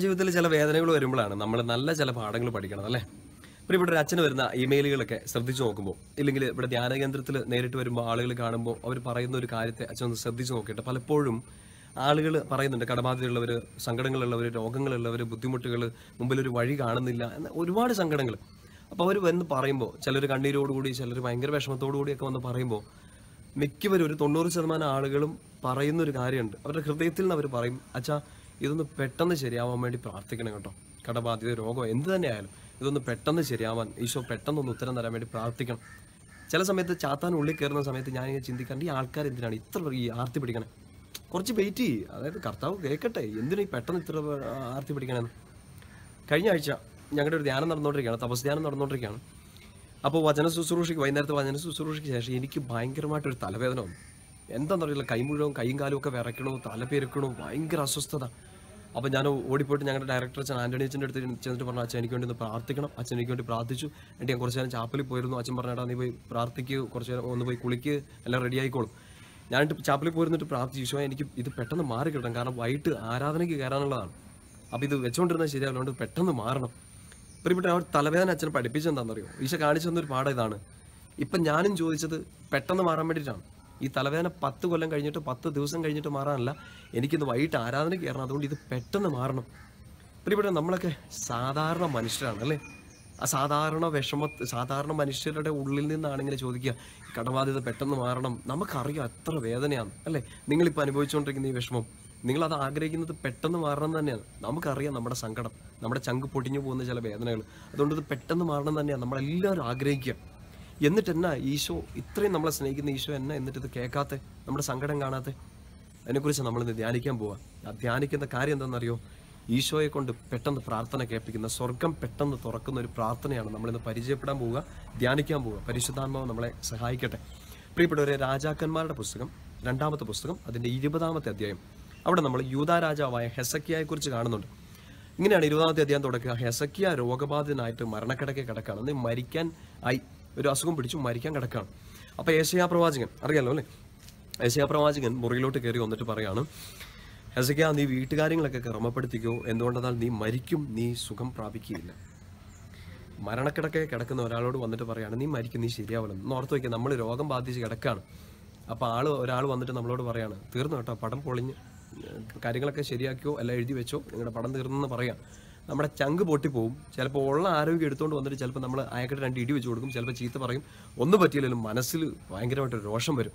ജീവിതത്തിൽ ചില വേദനകൾ വരുമ്പോഴാണ് നമ്മൾ നല്ല ചില പാഠങ്ങൾ പഠിക്കണം അല്ലേ ഇപ്പോൾ ഇവിടെ ഒരു അച്ഛന് വരുന്ന ഇമെയിലുകളൊക്കെ ശ്രദ്ധിച്ചു നോക്കുമ്പോൾ ഇല്ലെങ്കിൽ ഇവിടെ ധ്യാന കേന്ദ്രത്തിൽ നേരിട്ട് വരുമ്പോൾ ആളുകൾ കാണുമ്പോൾ അവർ പറയുന്ന ഒരു കാര്യത്തെ അച്ഛൻ ഒന്ന് ശ്രദ്ധിച്ചു നോക്കിയിട്ട് പലപ്പോഴും ആളുകൾ പറയുന്നുണ്ട് കടബാധ്യതയുള്ളവർ സങ്കടങ്ങളുള്ളവർ രോഗങ്ങളുള്ളവർ ബുദ്ധിമുട്ടുകൾ മുമ്പിൽ ഒരു വഴി കാണുന്നില്ല എന്ന ഒരുപാട് സങ്കടങ്ങൾ അപ്പോൾ അവർ വന്ന് പറയുമ്പോൾ ചിലർ കണ്ണീരോടുകൂടി ചിലർ ഭയങ്കര വിഷമത്തോടു കൂടിയൊക്കെ വന്ന് പറയുമ്പോൾ മിക്കവരും ഒരു തൊണ്ണൂറ് ശതമാനം ആളുകളും പറയുന്ന ഒരു കാര്യമുണ്ട് അവരുടെ ഹൃദയത്തിൽ നിന്ന് അവർ പറയും അച്ഛാ ഇതൊന്ന് പെട്ടെന്ന് ശരിയാവാൻ വേണ്ടി പ്രാർത്ഥിക്കണം കേട്ടോ കടബാധ്യത രോഗം എന്ത് തന്നെയായാലും ഇതൊന്ന് പെട്ടെന്ന് ശരിയാവാൻ ഈശോ പെട്ടെന്നൊന്ന് ഉത്തരം തരാൻ വേണ്ടി പ്രാർത്ഥിക്കണം ചില സമയത്ത് ചാത്താൻ ഉള്ളിൽ കയറുന്ന സമയത്ത് ഞാനിങ്ങനെ ചിന്തിക്കാറുണ്ട് ഈ ആൾക്കാർ എന്തിനാണ് ഇത്ര ഈ ആർത്തി പിടിക്കണേ കുറച്ച് വെയിറ്റ് ചെയ്യ് അതായത് കർത്താവ് കേൾക്കട്ടെ എന്തിനാ ഈ പെട്ടെന്ന് ഇത്ര ആർത്തി പിടിക്കണമെന്ന് കഴിഞ്ഞ ആഴ്ച ഞങ്ങളുടെ ഒരു ധ്യാനം നടന്നുകൊണ്ടിരിക്കുകയാണ് തപസ് ധ്യാനം നടന്നുകൊണ്ടിരിക്കുകയാണ് അപ്പോൾ വചന ശുശ്രൂഷയ്ക്ക് വൈകുന്നേരത്തെ വചന ശുശ്രൂഷയ്ക്ക് ശേഷം എനിക്ക് ഭയങ്കരമായിട്ടൊരു തലവേദന വന്നു എന്താണെന്നറിയില്ല കൈ മുഴുവൻ കൈയും കാലും ഒക്കെ വിറയ്ക്കണോ തല പെരുക്കണോ ഭയങ്കര അസ്വസ്ഥത അപ്പോൾ ഞാൻ ഓടിപ്പോയിട്ട് ഞങ്ങളുടെ ഡയറക്ടർ അച്ഛൻ ആൻ്റണി അച്ഛൻ്റെ അടുത്ത് ചെന്നിട്ട് പറഞ്ഞു അച്ഛൻ എനിക്ക് വേണ്ടി ഒന്ന് പ്രാർത്ഥിക്കണം അച്ഛൻ എനിക്ക് വേണ്ടി പ്രാർത്ഥിച്ചു എന്നിട്ട് ഞാൻ കുറച്ച് നേരം ചാപ്പലിൽ പോയിരുന്നു അച്ഛൻ പറഞ്ഞാൽ നീ പോയി പ്രാർത്ഥിക്കുക കുറച്ച് നേരം ഒന്ന് പോയി കുളിക്കുക എല്ലാം റെഡി ആയിക്കോളും ഞാനിട്ട് ചാപ്പലിൽ പോയിരുന്നിട്ട് പ്രാർത്ഥിച്ചു ഈശോ എനിക്ക് ഇത് പെട്ടെന്ന് മാറി കിട്ടണം കാരണം വൈകിട്ട് ആരാധനയ്ക്ക് കയറാനുള്ളതാണ് അപ്പോൾ ഇത് വെച്ചുകൊണ്ടിരുന്നത് ശരിയാവില്ല അതുകൊണ്ട് പെട്ടെന്ന് മാറണം പ്രിയപ്പെട്ട ആ ഒരു തലവേദന അച്ഛൻ പഠിപ്പിച്ചെന്താണെന്നറിയോ ഈശോ കാണിച്ചു തന്നൊരു പാഠം ഇതാണ് ഇപ്പം ഞാനും ചോദിച്ചത് പെട്ടെന്ന് മാറാൻ വേണ്ടിയിട്ടാണ് ഈ തലവേദന പത്ത് കൊല്ലം കഴിഞ്ഞിട്ട് പത്ത് ദിവസം കഴിഞ്ഞിട്ട് മാറാനല്ല എനിക്കിന്ന് വൈകിട്ട് ആരാധനയ്ക്ക് കയറണം അതുകൊണ്ട് ഇത് പെട്ടെന്ന് മാറണം പ്രിയപ്പെട്ട നമ്മളൊക്കെ സാധാരണ മനുഷ്യരാണ് അല്ലേ ആ സാധാരണ വിഷമ സാധാരണ മനുഷ്യരുടെ ഉള്ളിൽ നിന്നാണ് ഇങ്ങനെ ചോദിക്കുക ഈ കടബാധ്യത പെട്ടെന്ന് മാറണം നമുക്കറിയാം എത്ര വേദനയാണ് അല്ലേ നിങ്ങളിപ്പോൾ അനുഭവിച്ചുകൊണ്ടിരിക്കുന്ന ഈ വിഷമം നിങ്ങളത് ആഗ്രഹിക്കുന്നത് പെട്ടെന്ന് മാറണം എന്ന് തന്നെയാണ് നമുക്കറിയാം നമ്മുടെ സങ്കടം നമ്മുടെ ചങ്ക് പൊട്ടിഞ്ഞു പോകുന്ന ചില വേദനകൾ അതുകൊണ്ട് ഇത് പെട്ടെന്ന് മാറണം തന്നെയാണ് നമ്മളെല്ലാവരും ആഗ്രഹിക്കുക എന്നിട്ട് എന്നാ ഈശോ ഇത്രയും നമ്മളെ സ്നേഹിക്കുന്ന ഈശോ എന്നാ എന്നിട്ട് ഇത് കേൾക്കാത്തെ നമ്മുടെ സങ്കടം കാണാത്തെ അതിനെക്കുറിച്ച് നമ്മളിന്ന് ധ്യാനിക്കാൻ പോവാം ആ ധ്യാനിക്കുന്ന കാര്യം എന്താണെന്നറിയോ ഈശോയെ കൊണ്ട് പെട്ടെന്ന് പ്രാർത്ഥന കേൾപ്പിക്കുന്ന സ്വർഗം പെട്ടെന്ന് തുറക്കുന്ന ഒരു പ്രാർത്ഥനയാണ് നമ്മളിന്ന് പരിചയപ്പെടാൻ പോവുക ധ്യാനിക്കാൻ പോവുക പരിശുദ്ധാത്മാവ് നമ്മളെ സഹായിക്കട്ടെ പ്രിയപ്പെട്ടവരെ രാജാക്കന്മാരുടെ പുസ്തകം രണ്ടാമത്തെ പുസ്തകം അതിൻ്റെ ഇരുപതാമത്തെ അധ്യായം അവിടെ നമ്മൾ യൂതാ രാജാവായ ഹെസക്കിയയെ കുറിച്ച് കാണുന്നുണ്ട് ഇങ്ങനെയാണ് ഇരുപതാമത്തെ അധ്യായം തുടക്കുക ഹെസക്കിയ രോഗബാധിതനായിട്ട് മരണക്കിടക്കെ കിടക്കാണ് അന്ന് മരിക്കാൻ ആയി ഒരു അസുഖം പിടിച്ചു മരിക്കാൻ കിടക്കാണ് അപ്പോൾ ഏഷ്യാ പ്രവാചകൻ അറിയാലോ അല്ലേ ഏഷ്യാ പ്രവാചകൻ മുറിയിലോട്ട് കയറി വന്നിട്ട് പറയാണ് ഹെസക്കിയ നീ വീട്ടുകാര്യങ്ങളൊക്കെ ക്രമപ്പെടുത്തിക്കോ എന്തുകൊണ്ടെന്നാൽ നീ മരിക്കും നീ സുഖം പ്രാപിക്കുകയില്ല മരണക്കിടക്കെ കിടക്കുന്ന ഒരാളോട് വന്നിട്ട് പറയാണ് നീ മരിക്കും നീ ശരിയാവണം എന്ന് ഓർത്ത് വയ്ക്കുക നമ്മൾ രോഗം ബാധിച്ച് കിടക്കാണ് അപ്പോൾ ആള് ഒരാൾ വന്നിട്ട് നമ്മളോട് പറയാണ് തീർന്നു കേട്ടോ പടം പൊളിഞ്ഞ് ഏഹ് കാര്യങ്ങളൊക്കെ ശരിയാക്കിയോ അല്ല എഴുതി വെച്ചോ നിങ്ങളുടെ പടം തീർന്നെന്ന് പറയാം നമ്മുടെ ചങ്ക് പൊട്ടിപ്പോവും ചിലപ്പോൾ ഉള്ള ആരോഗ്യം എടുത്തുകൊണ്ട് വന്നിട്ട് ചിലപ്പോൾ നമ്മൾ അയാൾക്കിട്ട് രണ്ട് ഇടി വെച്ച് കൊടുക്കും ചിലപ്പോൾ ചീത്ത പറയും ഒന്നും പറ്റിയില്ലെങ്കിലും മനസ്സിൽ ഭയങ്കരമായിട്ട് രോഷം വരും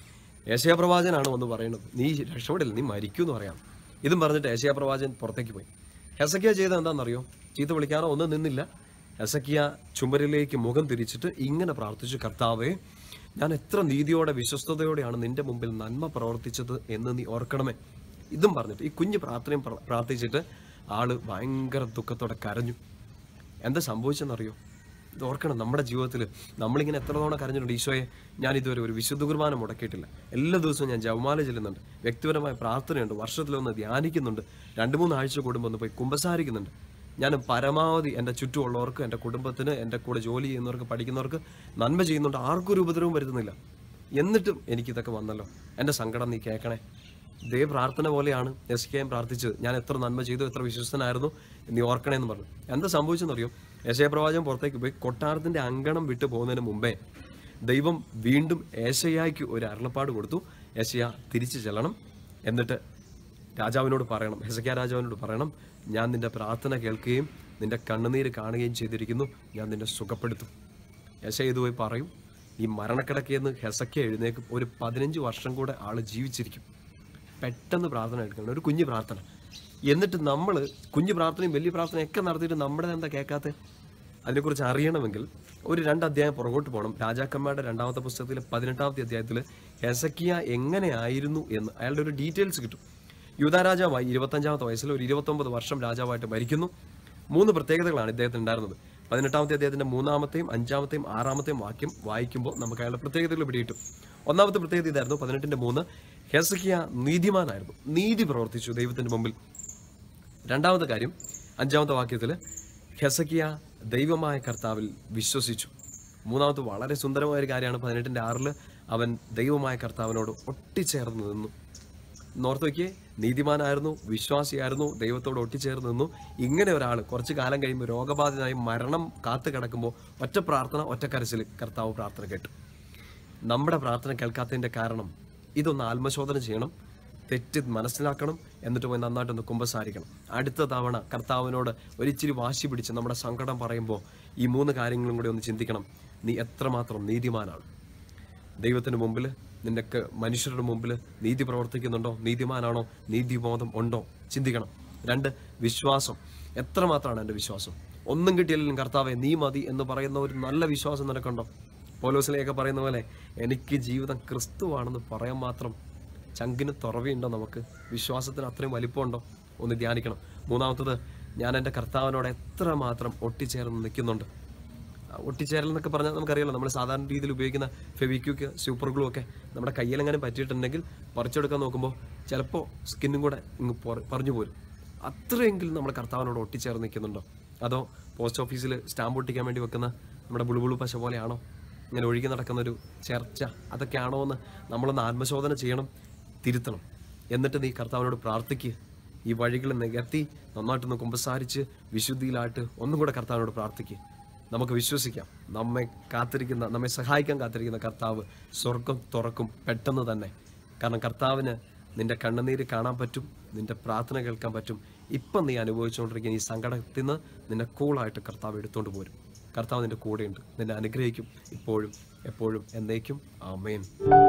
ഏഷ്യാ പ്രവാചനാണ് വന്ന് പറയുന്നത് നീ രക്ഷപ്പെടില്ല നീ മരിക്കൂ എന്ന് പറയാം ഇതും പറഞ്ഞിട്ട് ഏഷ്യാ പ്രവാചൻ പുറത്തേക്ക് പോയി ഹെസക്കിയ ചെയ്ത എന്താണെന്നറിയോ ചീത്ത വിളിക്കാനോ ഒന്നും നിന്നില്ല ഹെസക്കിയ ചുമരിലേക്ക് മുഖം തിരിച്ചിട്ട് ഇങ്ങനെ പ്രാർത്ഥിച്ചു കർത്താവേ ഞാൻ എത്ര നീതിയോടെ വിശ്വസ്തയോടെയാണ് നിന്റെ മുമ്പിൽ നന്മ പ്രവർത്തിച്ചത് എന്ന് നീ ഓർക്കണമേ ഇതും പറഞ്ഞിട്ട് ഈ കുഞ്ഞു പ്രാർത്ഥനയും പ്ര- പ്രാർത്ഥിച്ചിട്ട് ആള് ഭയങ്കര ദുഃഖത്തോടെ കരഞ്ഞു എന്താ സംഭവിച്ചെന്നറിയോ ഇത് ഓർക്കണം നമ്മുടെ ജീവിതത്തിൽ നമ്മളിങ്ങനെ എത്ര തവണ കരഞ്ഞിട്ടുണ്ട് ഈശോയെ ഞാൻ ഇതുവരെ ഒരു വിശുദ്ധ കുർബാന മുടക്കിയിട്ടില്ല എല്ലാ ദിവസവും ഞാൻ ജവമാല ചെല്ലുന്നുണ്ട് വ്യക്തിപരമായ പ്രാർത്ഥനയുണ്ട് വർഷത്തിലൊന്ന് ധ്യാനിക്കുന്നുണ്ട് രണ്ട് മൂന്ന് ആഴ്ച കൂടുമ്പോൾ ഒന്ന് പോയി കുമ്പസാരിക്കുന്നുണ്ട് ഞാൻ പരമാവധി എൻ്റെ ചുറ്റുമുള്ളവർക്ക് എൻ്റെ കുടുംബത്തിന് എൻ്റെ കൂടെ ജോലി ചെയ്യുന്നവർക്ക് പഠിക്കുന്നവർക്ക് നന്മ ചെയ്യുന്നുണ്ട് ആർക്കും ഒരു ഉപദ്രവം വരുത്തുന്നില്ല എന്നിട്ടും എനിക്കിതൊക്കെ വന്നല്ലോ എൻ്റെ സങ്കടം നീ കേൾക്കണേ ഇതേ പ്രാർത്ഥന പോലെയാണ് എസ് കെ എം പ്രാർത്ഥിച്ചത് ഞാൻ എത്ര നന്മ ചെയ്തു എത്ര വിശ്വസ്തനായിരുന്നു നീ ഓർക്കണേ എന്ന് പറഞ്ഞു എന്താ സംഭവിച്ചെന്നറിയോ യശയ പ്രവാചകൻ പുറത്തേക്ക് പോയി കൊട്ടാരത്തിന്റെ അങ്കണം വിട്ടു പോകുന്നതിന് മുമ്പേ ദൈവം വീണ്ടും ഏശയ്യായ്ക്ക് ഒരു അരുളപ്പാട് കൊടുത്തു ഏശയ്യ തിരിച്ചു ചെല്ലണം എന്നിട്ട് രാജാവിനോട് പറയണം ഹെസക്യ രാജാവിനോട് പറയണം ഞാൻ നിന്റെ പ്രാർത്ഥന കേൾക്കുകയും നിന്റെ കണ്ണുനീര് കാണുകയും ചെയ്തിരിക്കുന്നു ഞാൻ നിന്നെ സുഖപ്പെടുത്തും യശ ഇത് പോയി പറയും ഈ മരണക്കിടക്കയെന്ന് ഹെസക്യ എഴുന്നേക്കും ഒരു പതിനഞ്ച് വർഷം കൂടെ ആള് ജീവിച്ചിരിക്കും പെട്ടെന്ന് പ്രാർത്ഥന എടുക്കണം ഒരു കുഞ്ഞു പ്രാർത്ഥന എന്നിട്ട് നമ്മൾ കുഞ്ഞു പ്രാർത്ഥനയും വലിയ പ്രാർത്ഥനയും ഒക്കെ നടത്തിയിട്ട് നമ്മുടെ എന്താ കേൾക്കാത്ത അതിനെക്കുറിച്ച് അറിയണമെങ്കിൽ ഒരു രണ്ട് അധ്യായം പുറകോട്ട് പോകണം രാജാക്കന്മാരുടെ രണ്ടാമത്തെ പുസ്തകത്തിലെ പതിനെട്ടാമത്തെ അധ്യായത്തിൽ ഹെസക്കിയ എങ്ങനെയായിരുന്നു എന്ന് അയാളുടെ ഒരു ഡീറ്റെയിൽസ് കിട്ടും യൂതാ രാജാവായി ഇരുപത്തഞ്ചാമത്തെ വയസ്സിൽ ഒരു ഇരുപത്തൊമ്പത് വർഷം രാജാവായിട്ട് മരിക്കുന്നു മൂന്ന് പ്രത്യേകതകളാണ് ഇദ്ദേഹത്തിന് ഉണ്ടായിരുന്നത് പതിനെട്ടാമത്തെ അദ്ദേഹത്തിന്റെ മൂന്നാമത്തെയും അഞ്ചാമത്തെയും ആറാമത്തെയും വാക്യം വായിക്കുമ്പോൾ നമുക്ക് അയാളുടെ പ്രത്യേകതകൾ പിടികിട്ടും ഒന്നാമത്തെ പ്രത്യേകത ഇതായിരുന്നു പതിനെട്ടിന്റെ മൂന്ന് ഹെസക്കിയ നീതിമാനായിരുന്നു നീതി പ്രവർത്തിച്ചു ദൈവത്തിന്റെ മുമ്പിൽ രണ്ടാമത്തെ കാര്യം അഞ്ചാമത്തെ വാക്യത്തിൽ ഹെസക്കിയ ദൈവമായ കർത്താവിൽ വിശ്വസിച്ചു മൂന്നാമത്തെ വളരെ സുന്ദരമായ ഒരു കാര്യമാണ് പതിനെട്ടിന്റെ ആറില് അവൻ ദൈവമായ കർത്താവിനോട് ഒട്ടിച്ചേർന്ന് നിന്നു നോർത്ത് നോക്കിയേ നീതിമാനായിരുന്നു വിശ്വാസിയായിരുന്നു ദൈവത്തോട് ഒട്ടിച്ചേർന്ന് നിന്നു ഇങ്ങനെ ഒരാൾ കുറച്ച് കാലം കഴിയുമ്പോൾ രോഗബാധിതനായി മരണം കാത്തു കിടക്കുമ്പോൾ ഒറ്റ പ്രാർത്ഥന ഒറ്റ കരച്ചിൽ കർത്താവ് പ്രാർത്ഥന കേട്ടു നമ്മുടെ പ്രാർത്ഥന കേൾക്കാത്തതിൻ്റെ കാരണം ഇതൊന്ന് ആത്മശോധന ചെയ്യണം തെറ്റ് മനസ്സിലാക്കണം എന്നിട്ട് പോയി നന്നായിട്ടൊന്ന് കുമ്പസാരിക്കണം അടുത്ത തവണ കർത്താവിനോട് ഒരിച്ചിരി വാശി പിടിച്ച് നമ്മുടെ സങ്കടം പറയുമ്പോൾ ഈ മൂന്ന് കാര്യങ്ങളും കൂടി ഒന്ന് ചിന്തിക്കണം നീ എത്രമാത്രം നീതിമാനാണ് ദൈവത്തിന് മുമ്പിൽ നിനക്ക് മനുഷ്യരുടെ മുമ്പിൽ നീതി പ്രവർത്തിക്കുന്നുണ്ടോ നീതിമാനാണോ നീതിബോധം ഉണ്ടോ ചിന്തിക്കണം രണ്ട് വിശ്വാസം എത്രമാത്രമാണ് എൻ്റെ വിശ്വാസം ഒന്നും കിട്ടിയില്ലെങ്കിലും കർത്താവെ നീ മതി എന്ന് പറയുന്ന ഒരു നല്ല വിശ്വാസം നിനക്കുണ്ടോ പോലോസിലെയൊക്കെ പറയുന്ന പോലെ എനിക്ക് ജീവിതം ക്രിസ്തുവാണെന്ന് പറയാൻ മാത്രം ചങ്കിന് തുറവിയുണ്ടോ നമുക്ക് വിശ്വാസത്തിന് അത്രയും വലിപ്പമുണ്ടോ ഒന്ന് ധ്യാനിക്കണം മൂന്നാമത്തത് ഞാൻ എൻ്റെ കർത്താവിനോട് എത്രമാത്രം ഒട്ടിച്ചേർന്ന് നിൽക്കുന്നുണ്ട് ആ, ഒട്ടിച്ചേരൽ എന്നൊക്കെ പറഞ്ഞാൽ നമുക്കറിയാലോ നമ്മൾ സാധാരണ രീതിയിൽ ഉപയോഗിക്കുന്ന ഫെവിക്യൂക്ക് സൂപ്പർ ഗ്ലൂ ഒക്കെ നമ്മുടെ കയ്യിലെങ്ങാനും പറ്റിയിട്ടുണ്ടെങ്കിൽ പറിച്ചെടുക്കാൻ നോക്കുമ്പോൾ ചിലപ്പോൾ സ്കിന്നും കൂടെ ഇങ്ങ് പൊറ- പറഞ്ഞു പോരും അത്രയെങ്കിലും നമ്മൾ കർത്താവിനോട് ഒട്ടിച്ചേർന്ന് നിൽക്കുന്നുണ്ടോ അതോ പോസ്റ്റ് ഓഫീസിൽ സ്റ്റാമ്പ് ഒട്ടിക്കാൻ വേണ്ടി വെക്കുന്ന നമ്മുടെ ബുളുബുളു പശ പോലെയാണോ ഇങ്ങനെ ഒഴുകി നടക്കുന്ന ഒരു ചേർച്ച അതൊക്കെയാണോ എന്ന് നമ്മളൊന്ന് ആത്മശോധന ചെയ്യണം തിരുത്തണം എന്നിട്ട് നീ കർത്താവിനോട് പ്രാർത്ഥിക്കുക ഈ വഴികൾ നികത്തി നന്നായിട്ടൊന്ന് കുമ്പസാരിച്ച് വിശുദ്ധിയിലായിട്ട് ഒന്നും കൂടെ കർത്താവിനോട് പ്രാർത്ഥിക്കുക നമുക്ക് വിശ്വസിക്കാം നമ്മെ കാത്തിരിക്കുന്ന നമ്മെ സഹായിക്കാൻ കാത്തിരിക്കുന്ന കർത്താവ് സ്വർഗം തുറക്കും പെട്ടെന്ന് തന്നെ കാരണം കർത്താവിന് നിന്റെ കണ്ണുനീര് കാണാൻ പറ്റും നിന്റെ പ്രാർത്ഥന കേൾക്കാൻ പറ്റും ഇപ്പം നീ അനുഭവിച്ചുകൊണ്ടിരിക്കുന്ന ഈ സങ്കടത്തിൽ നിന്ന് നിന്നെ കൂളായിട്ട് കർത്താവ് എടുത്തുകൊണ്ട് പോരും കർത്താവ് നിന്റെ കൂടെയുണ്ട് നിന്നെ അനുഗ്രഹിക്കും ഇപ്പോഴും എപ്പോഴും എന്നേക്കും ആമേൻ